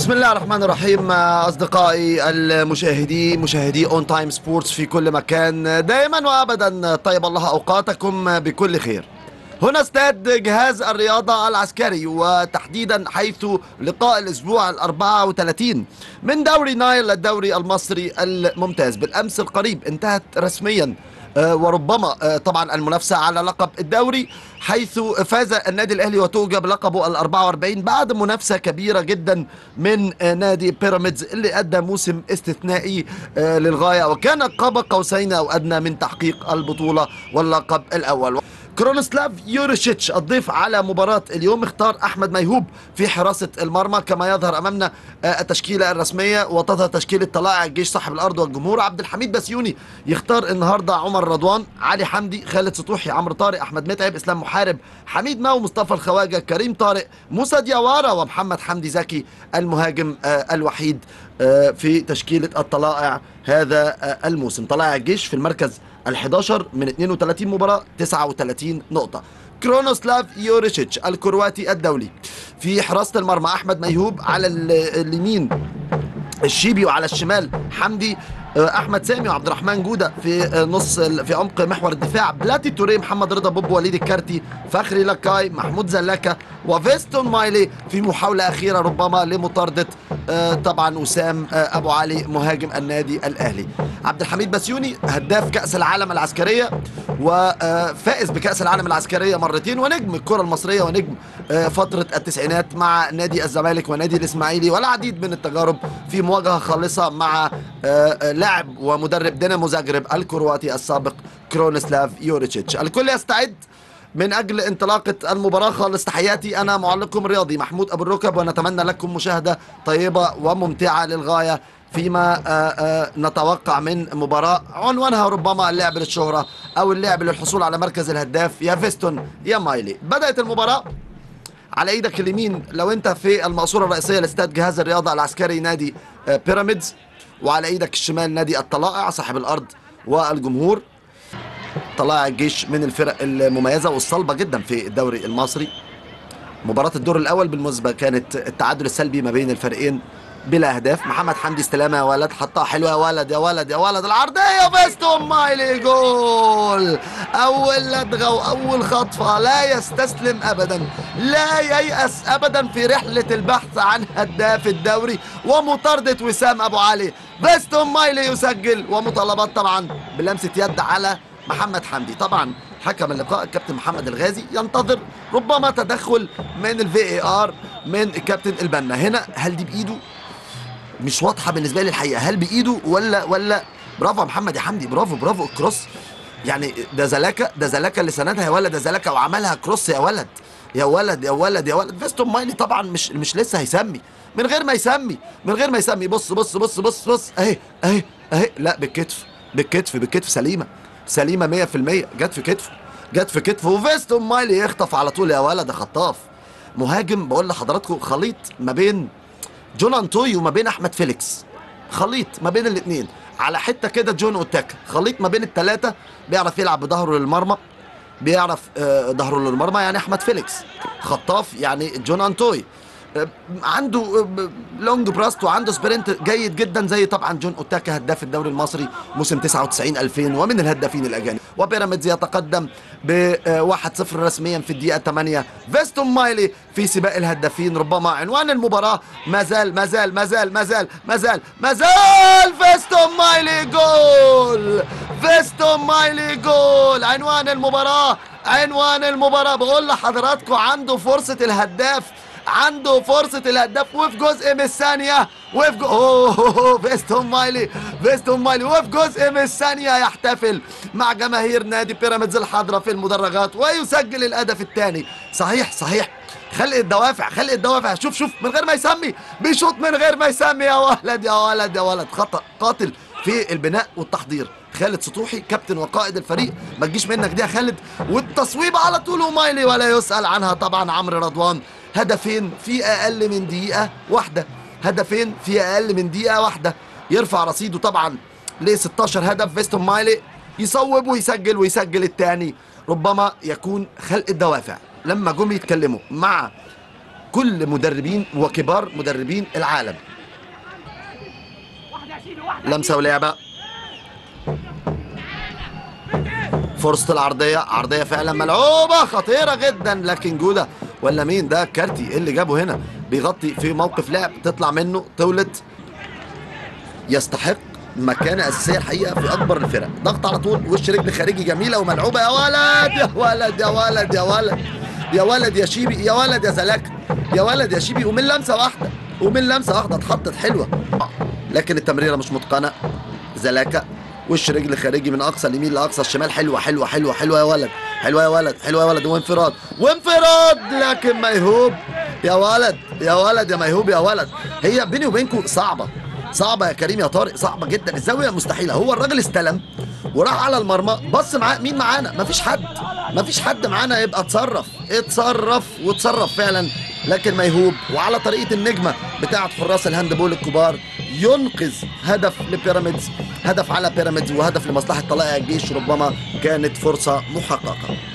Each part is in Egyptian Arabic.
بسم الله الرحمن الرحيم اصدقائي المشاهدين مشاهدي اون تايم سبورتس في كل مكان دائما وابدا طيب الله اوقاتكم بكل خير هنا استاد جهاز الرياضة العسكري وتحديدا حيث لقاء الأسبوع ال 34 من دوري نايل الدوري المصري الممتاز بالأمس القريب انتهت رسميا آه، وربما آه، طبعا المنافسة على لقب الدوري حيث فاز النادي الأهلي وتوج بلقبه ال 44 بعد منافسة كبيرة جدا من آه، نادي بيراميدز اللي أدى موسم استثنائي آه، للغاية وكان قاب قوسين أو أدنى من تحقيق البطولة واللقب الأول كرونسلاف يوريشيتش الضيف على مباراة اليوم اختار أحمد ميهوب في حراسة المرمى كما يظهر أمامنا آه، التشكيلة الرسمية وتظهر تشكيلة طلائع الجيش صاحب الأرض والجمهور عبد الحميد بسيوني يختار النهاردة عمر رضوان علي حمدي خالد سطوحي عمرو طارق أحمد متعب إسلام محارب حميد ماو مصطفى الخواجة كريم طارق موسى دياوارا ومحمد حمدي زكي المهاجم آه، الوحيد آه، في تشكيلة الطلائع هذا آه، الموسم طلائع الجيش في المركز ال11 من 32 مباراة 39 نقطة كرونوسلاف يوريشيتش الكرواتي الدولي في حراسة المرمى أحمد ميهوب على ال- اليمين الشيبي وعلى الشمال حمدي آه، احمد سامي وعبد الرحمن جوده في آه، نص ال- في عمق محور الدفاع بلاتي توري محمد رضا بوب وليد الكارتي فخري لكاي محمود زلاكا وفيستون مايلي في محاوله اخيره ربما لمطارده آه، طبعا وسام آه، ابو علي مهاجم النادي الاهلي عبد الحميد بسيوني هداف كاس العالم العسكريه وفائز بكاس العالم العسكريه مرتين ونجم الكره المصريه ونجم آه، فتره التسعينات مع نادي الزمالك ونادي الاسماعيلي والعديد من التجارب في مواجهه خالصه مع آه، آه، لاعب ومدرب دينامو زاغرب الكرواتي السابق كرونسلاف يوريتشيتش الكل يستعد من اجل انطلاقه المباراه خالص تحياتي انا معلقكم الرياضي محمود ابو الركب ونتمنى لكم مشاهده طيبه وممتعه للغايه فيما آه، آه، نتوقع من مباراة عنوانها ربما اللعب للشهرة أو اللعب للحصول على مركز الهداف يا فيستون يا مايلي بدأت المباراة على ايدك اليمين لو انت في المقصوره الرئيسيه لاستاد جهاز الرياضه العسكري نادي آه، بيراميدز وعلى ايدك الشمال نادي الطلائع صاحب الارض والجمهور طلائع الجيش من الفرق المميزه والصلبه جدا في الدوري المصري مباراة الدور الأول بالمناسبة كانت التعادل السلبي ما بين الفريقين بلا أهداف محمد حمدي استلامة يا ولد حطها حلوة يا ولد يا ولد يا ولد العرضية فيستون مايلي جول أول لدغة وأول خطفة لا يستسلم أبدا لا ييأس أبدا في رحلة البحث عن هداف الدوري ومطاردة وسام أبو علي فيستون مايلي يسجل ومطالبات طبعا بلمسة يد على محمد حمدي طبعا حكم اللقاء الكابتن محمد الغازي ينتظر ربما تدخل من الفي اي ار من الكابتن البنا هنا هل دي بايده مش واضحه بالنسبه لي الحقيقه هل بايده ولا ولا برافو يا محمد يا حمدي برافو برافو الكروس يعني ده زلاكا ده زلاكا اللي سندها يا ولد ده زلاكا وعملها كروس يا ولد يا ولد يا ولد يا ولد فيستون مايلي طبعا مش مش لسه هيسمي من غير ما يسمي من غير ما يسمي بص بص بص بص بص اهي اهي اهي لا بالكتف بالكتف بالكتف سليمه سليمه 100% جت في كتفه جت في كتفه وفيستون مايلي يخطف على طول يا ولد خطاف مهاجم بقول لحضراتكم خليط ما بين جون انتوي وما بين احمد فيليكس خليط ما بين الاثنين على حته كده جون اوتاكا خليط ما بين الثلاثه بيعرف يلعب بظهره للمرمى بيعرف آه، ظهره للمرمى يعني احمد فيليكس خطاف يعني جون انتوي آه، عنده آه، لونج براست وعنده سبرنت جيد جدا زي طبعا جون اوتاكا هداف الدوري المصري موسم 99 2000 ومن الهدافين الاجانب وبيراميدز يتقدم ب 1-0 رسميا في الدقيقه 8 فيستون مايلي في سباق الهدافين ربما عنوان المباراه ما زال ما زال ما زال ما زال ما زال ما زال فيستون مايلي جول فيستون مايلي جول عنوان المباراه عنوان المباراه بقول لحضراتكم عنده فرصه الهداف عنده فرصة الهداف وفي جزء من الثانية وفي جو... اوه فيستون مايلي فيستون مايلي وفي جزء من الثانية يحتفل مع جماهير نادي بيراميدز الحاضرة في المدرجات ويسجل الهدف الثاني صحيح صحيح خلق الدوافع خلق الدوافع شوف شوف من غير ما يسمي بيشوط من غير ما يسمي يا ولد يا ولد يا ولد خطأ قاتل في البناء والتحضير خالد سطوحي كابتن وقائد الفريق ما تجيش منك دي يا خالد والتصويب على طول ومايلي ولا يسأل عنها طبعا عمرو رضوان هدفين في اقل من دقيقه واحده هدفين في اقل من دقيقه واحده يرفع رصيده طبعا ل 16 هدف فيستون مايلي يصوب ويسجل ويسجل الثاني ربما يكون خلق الدوافع لما جم يتكلموا مع كل مدربين وكبار مدربين العالم لمسه ولعبه فرصة العرضية عرضية فعلا ملعوبة خطيرة جدا لكن جودة ولا مين ده كارتي إيه اللي جابه هنا بيغطي في موقف لعب تطلع منه تولد يستحق مكانة أساسية الحقيقة في أكبر الفرق ضغط على طول وش رجل خارجي جميلة وملعوبة يا ولد يا ولد يا ولد يا ولد يا ولد يا شيبي يا ولد يا زلاك يا ولد يا شيبي ومن لمسة واحدة ومن لمسة واحدة اتحطت حلوة لكن التمريرة مش متقنة زلاكة وش رجل خارجي من اقصى اليمين لاقصى الشمال حلوه حلوه حلوه حلوه يا ولد حلوه يا ولد حلوه يا ولد وانفراد وانفراد لكن ميهوب يا ولد يا ولد يا ميهوب يا ولد هي بيني وبينكم صعبه صعبه يا كريم يا طارق صعبه جدا الزاويه مستحيله هو الراجل استلم وراح على المرمى بص معاه مين معانا مفيش حد مفيش حد معانا يبقى اتصرف اتصرف واتصرف فعلا لكن ميهوب وعلى طريقه النجمه بتاعه حراس الهاندبول الكبار ينقذ هدف لبيراميدز هدف على بيراميدز وهدف لمصلحه طلائع الجيش ربما كانت فرصه محققه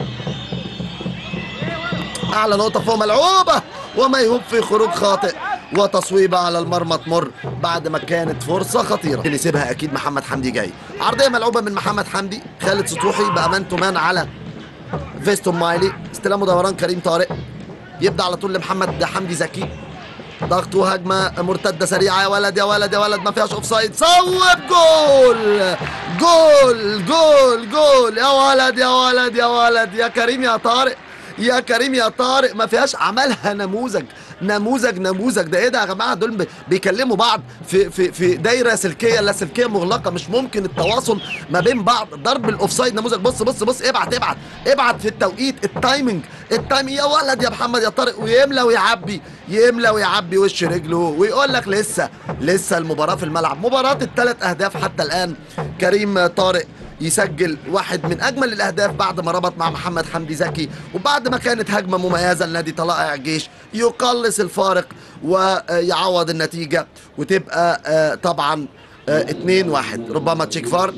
اعلى نقطه فوق ملعوبه وميهوب في خروج خاطئ وتصويبه على المرمى تمر بعد ما كانت فرصه خطيره اللي يسيبها اكيد محمد حمدي جاي عرضيه ملعوبه من محمد حمدي خالد سطوحي بامانته مان على فيستون مايلي استلامه دوران كريم طارق يبدا على طول لمحمد حمدي زكي ضغط وهجمه مرتده سريعه يا ولد يا ولد يا ولد ما فيهاش اوف سايد صوب جول جول جول جول يا ولد يا ولد يا ولد يا كريم يا طارق يا كريم يا طارق ما فيهاش عملها نموذج نموذج نموذج ده ايه ده يا جماعه دول بي- بيكلموا بعض في في في دايره سلكيه لا سلكيه مغلقه مش ممكن التواصل ما بين بعض ضرب الاوفسايد نموذج بص بص بص ابعت ابعت ابعت في التوقيت التايمنج التايمنج يا ولد يا محمد يا طارق ويملى ويعبي يملى ويعبي وش رجله ويقول لك لسه لسه المباراه في الملعب مباراه الثلاث اهداف حتى الان كريم طارق يسجل واحد من اجمل الاهداف بعد ما ربط مع محمد حمدي زكي وبعد ما كانت هجمه مميزه لنادي طلائع الجيش يقلص الفارق ويعوض النتيجه وتبقى آه، طبعا 2 1 ربما تشيك فار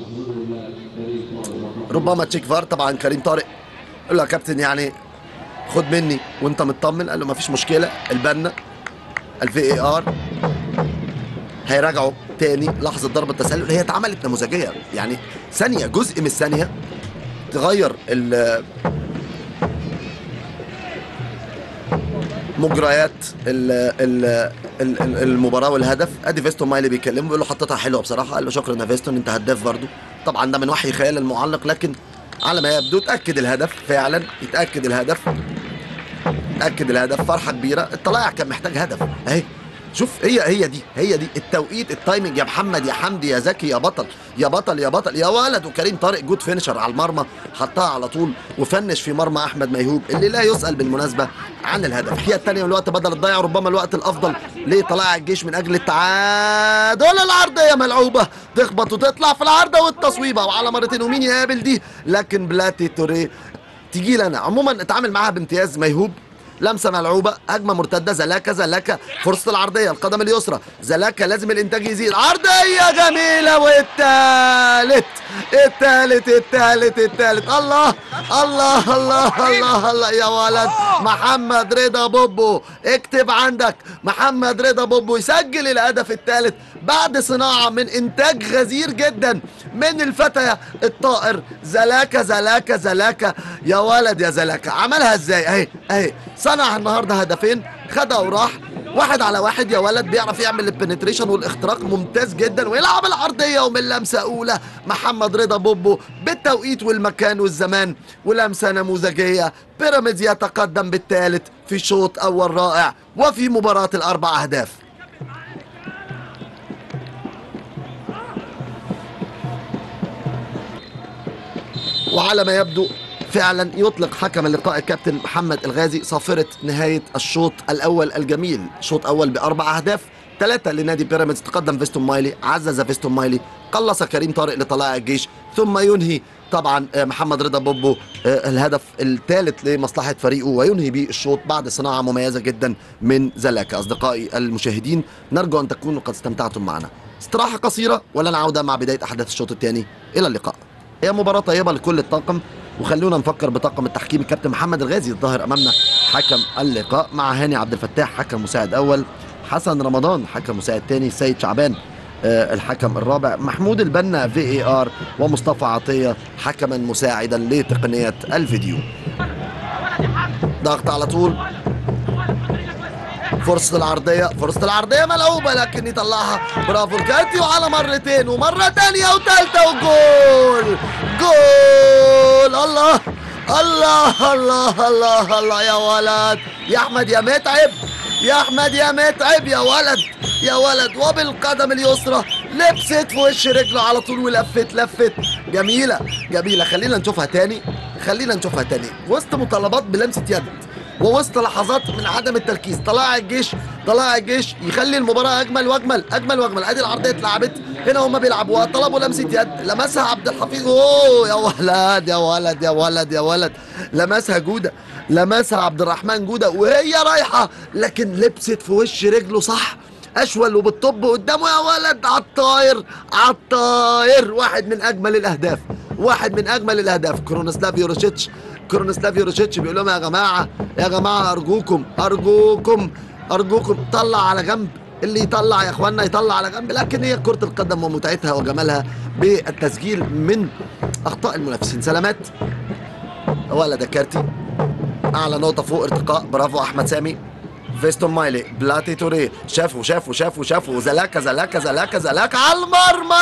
ربما تشيك فار طبعا كريم طارق قال له يا كابتن يعني خد مني وانت مطمن قال له مفيش مشكله البنا الفي اي ار هيراجعوا تاني لحظه ضربه التسلل هي اتعملت نموذجيه يعني ثانيه جزء من الثانيه تغير ال مجريات ال ال ال- ال- المباراه والهدف ادي فيستون مايلي بيكلمه بيقول له حطيتها حلوه بصراحه قال له شكرا يا فيستون انت هداف برضو طبعا ده من وحي خيال المعلق لكن على ما يبدو تاكد الهدف فعلا يتاكد الهدف تاكد الهدف فرحه كبيره الطلائع كان محتاج هدف اهي شوف هي هي دي هي دي التوقيت التايمنج يا محمد يا حمدي يا زكي يا بطل يا بطل يا بطل يا ولد وكريم طارق جود فينشر على المرمى حطها على طول وفنش في مرمى احمد ميهوب اللي لا يسال بالمناسبه عن الهدف الحقيقه الثانيه والوقت بدل الضيع ربما الوقت الافضل لطلائع الجيش من اجل التعادل العرضيه ملعوبه تخبط وتطلع في العارضه والتصويبه وعلى مرتين ومين يقابل دي لكن بلاتي توريه تجي لنا عموما اتعامل معاها بامتياز ميهوب لمسه ملعوبه هجمه مرتده زلاكا زلاكا فرصه العرضيه القدم اليسرى زلاكا لازم الانتاج يزيد عرضيه جميله والثالث الثالث الثالث الثالث الله الله الله الله الله يا ولد محمد رضا بوبو اكتب عندك محمد رضا بوبو يسجل الهدف الثالث بعد صناعه من انتاج غزير جدا من الفتى الطائر زلاكا زلاكا زلاكا يا ولد يا زلاكا عملها ازاي اهي اهي صنع النهارده هدفين خدها وراح واحد على واحد يا ولد بيعرف يعمل البنتريشن والاختراق ممتاز جدا ويلعب العرضيه ومن لمسه اولى محمد رضا بوبو بالتوقيت والمكان والزمان ولمسه نموذجيه بيراميدز يتقدم بالثالث في شوط اول رائع وفي مباراه الاربع اهداف وعلى ما يبدو فعلا يطلق حكم اللقاء الكابتن محمد الغازي صافرة نهاية الشوط الأول الجميل شوط أول بأربع أهداف ثلاثة لنادي بيراميدز تقدم فيستون مايلي عزز فيستون مايلي قلص كريم طارق لطلائع الجيش ثم ينهي طبعا آه، محمد رضا بوبو آه، الهدف الثالث لمصلحة فريقه وينهي به الشوط بعد صناعة مميزة جدا من زلاكا أصدقائي المشاهدين نرجو أن تكونوا قد استمتعتم معنا استراحة قصيرة ولن عودة مع بداية أحداث الشوط الثاني إلى اللقاء هي مباراة طيبة لكل الطاقم وخلونا نفكر بطاقم التحكيم الكابتن محمد الغازي الظاهر امامنا حكم اللقاء مع هاني عبد الفتاح حكم مساعد اول حسن رمضان حكم مساعد ثاني سيد شعبان آه، الحكم الرابع محمود البنا في اي ار ومصطفى عطيه حكما مساعدا لتقنيه الفيديو ضغط على طول فرصة العرضية فرصة العرضية ملعوبة لكن يطلعها برافو الكاتي وعلى مرتين ومرة تانية وتالتة وجول جول الله الله الله الله الله يا ولد يا احمد يا متعب يا احمد يا متعب يا ولد يا ولد وبالقدم اليسرى لبست في وش رجله على طول ولفت لفت جميلة جميلة خلينا نشوفها تاني خلينا نشوفها تاني وسط مطالبات بلمسة يد ووسط لحظات من عدم التركيز طلائع الجيش طلائع الجيش يخلي المباراه اجمل واجمل اجمل واجمل ادي العرضيه اتلعبت هنا هم بيلعبوها طلبوا لمسه يد لمسها عبد الحفيظ اوه يا ولد يا ولد يا ولد يا ولد لمسها جوده لمسها عبد الرحمن جوده وهي رايحه لكن لبست في وش رجله صح اشول وبالطب قدامه يا ولد عالطاير عالطاير واحد من اجمل الاهداف واحد من اجمل الاهداف كرونسلاف يوروشيتش كرونسلاف يوروشيتش بيقول لهم يا جماعه يا جماعه ارجوكم ارجوكم ارجوكم طلع على جنب اللي يطلع يا اخوانا يطلع على جنب لكن هي كره القدم ومتعتها وجمالها بالتسجيل من اخطاء المنافسين سلامات ولد كارتي اعلى نقطه فوق ارتقاء برافو احمد سامي فيستون مايلي بلاتي توري شافوا شافوا شافوا شافوا زلاكا زلاكا زلاكا زلاكا على المرمى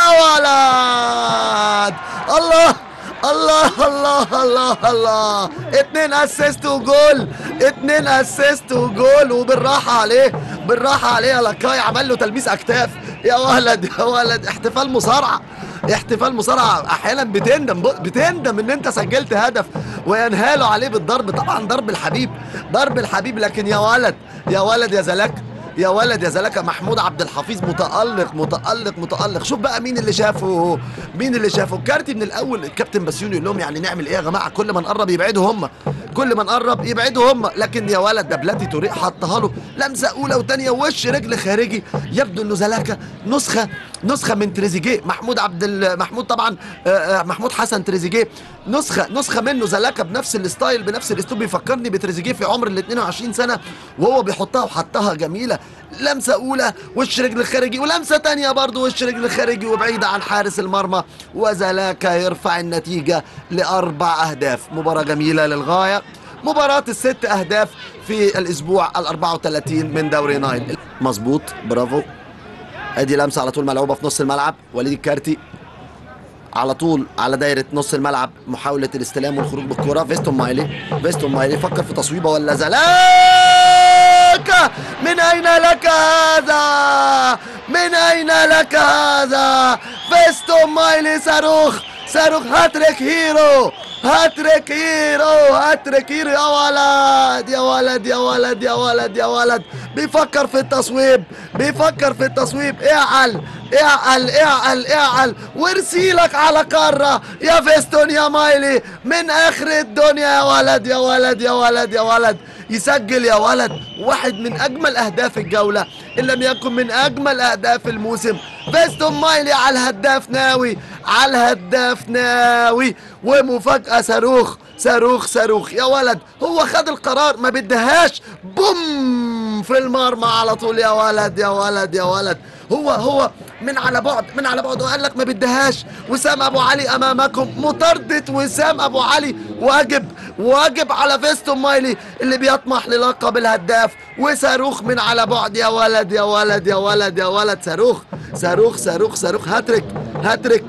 ولد الله الله الله الله الله اتنين اسيست وجول اتنين اسيست وجول وبالراحة عليه بالراحة عليه يا لاكاي عمل له تلميس اكتاف يا ولد يا ولد احتفال مصارعة احتفال مصارعة احيانا بتندم بتندم ان انت سجلت هدف وينهالوا عليه بالضرب طبعا ضرب الحبيب ضرب الحبيب لكن يا ولد يا ولد يا زلاك يا ولد يا زلكه محمود عبد الحفيظ متالق متالق متالق شوف بقى مين اللي شافه مين اللي شافه كارتي من الاول الكابتن بسيوني يقول لهم يعني نعمل ايه يا جماعه كل ما نقرب يبعدوا هم كل ما نقرب يبعدوا هم لكن يا ولد ده بلاتي طريق حطها له لمسه اولى وثانيه وش رجل خارجي يبدو انه زلاكه نسخه نسخه من تريزيجيه محمود عبد ال- محمود طبعا آه، آه، محمود حسن تريزيجيه نسخه نسخه منه زلاكه بنفس الستايل بنفس الاسلوب بيفكرني بتريزيجيه في عمر ال 22 سنه وهو بيحطها وحطها جميله لمسه اولى وش رجل خارجي ولمسه تانية برضه وش رجل خارجي وبعيده عن حارس المرمى وزلاكا يرفع النتيجه لاربع اهداف مباراه جميله للغايه مباراة الست أهداف في الأسبوع ال 34 من دوري نايل مظبوط برافو ادي لمسه على طول ملعوبه في نص الملعب وليد الكارتي على طول على دايره نص الملعب محاوله الاستلام والخروج بالكره فيستون مايلي فيستون مايلي فكر في تصويبه ولا زلاكا من اين لك هذا من اين لك هذا فيستون مايلي صاروخ صاروخ هاتريك هيرو هاتريك هيرو هاتريك هيرو يا ولد يا ولد يا ولد يا ولد يا ولد بيفكر في التصويب بيفكر في التصويب اعل اعل اعل اعل وارسيلك على قارة يا فيستون يا مايلي من اخر الدنيا يا ولد يا ولد يا ولد يا ولد يسجل يا ولد واحد من اجمل اهداف الجولة ان لم يكن من اجمل اهداف الموسم فيستون مايلي على الهداف ناوي على الهداف ناوي ومفاجأة صاروخ صاروخ صاروخ يا ولد هو خد القرار ما بدهاش بوم في المرمى على طول يا ولد يا ولد يا ولد هو هو من على بعد من على بعد وقال لك ما بدهاش وسام ابو علي امامكم مطاردة وسام ابو علي واجب واجب على فيستون مايلي اللي بيطمح للقب الهداف وصاروخ من على بعد يا ولد يا ولد يا ولد يا ولد صاروخ صاروخ صاروخ صاروخ هاتريك هاتريك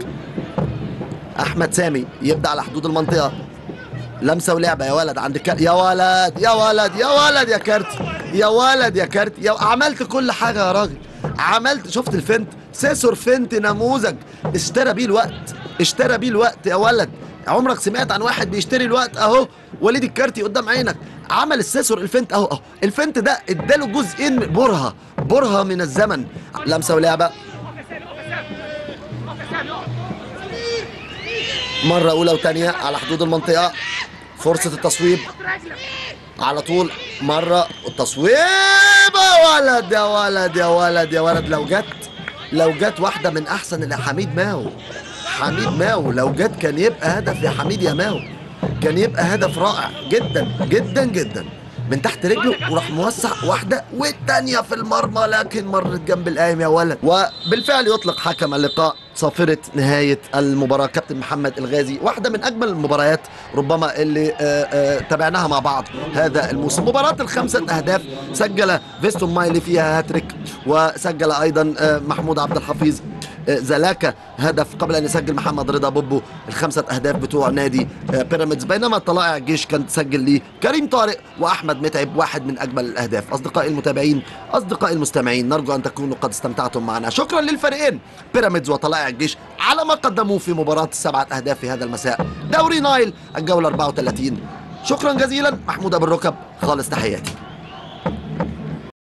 احمد سامي يبدا على حدود المنطقه لمسه ولعبه يا ولد عند الكارت يا ولد يا ولد يا ولد يا كارتي يا ولد يا كارتي يا عملت كل حاجه يا راجل عملت شفت الفنت سيسور فنت نموذج اشترى بيه الوقت اشترى بيه الوقت يا ولد عمرك سمعت عن واحد بيشتري الوقت اهو وليد الكارتي قدام عينك عمل السيسور الفنت اهو اهو الفنت ده اداله جزئين برهه برهه من الزمن لمسه ولعبه مرة أولى وتانية على حدود المنطقة فرصة التصويب على طول مرة التصويب يا ولد يا ولد يا ولد يا ولد لو جت لو جت واحدة من أحسن اللي حميد ماو حميد ماو لو جت كان يبقى هدف يا حميد يا ماو كان يبقى هدف رائع جدا جدا جدا من تحت رجله وراح موسع واحدة والتانية في المرمى لكن مرت جنب القايم يا ولد وبالفعل يطلق حكم اللقاء صافرة نهاية المباراة كابتن محمد الغازي واحدة من أجمل المباريات ربما اللي آه، آه، تابعناها مع بعض هذا الموسم مباراة الخمسة أهداف سجل فيستون مايلي فيها هاتريك وسجل أيضا آه، محمود عبد الحفيظ آه، زلاكا هدف قبل ان يسجل محمد رضا بوبو الخمسه اهداف بتوع نادي آه، بيراميدز بينما طلائع الجيش كان تسجل ليه كريم طارق واحمد متعب واحد من اجمل الاهداف اصدقائي المتابعين اصدقائي المستمعين نرجو ان تكونوا قد استمتعتم معنا شكرا للفريقين بيراميدز وطلائع الجيش على ما قدموه في مباراه السبعه اهداف في هذا المساء دوري نايل الجوله 34 شكرا جزيلا محمود ابو الركب خالص تحياتي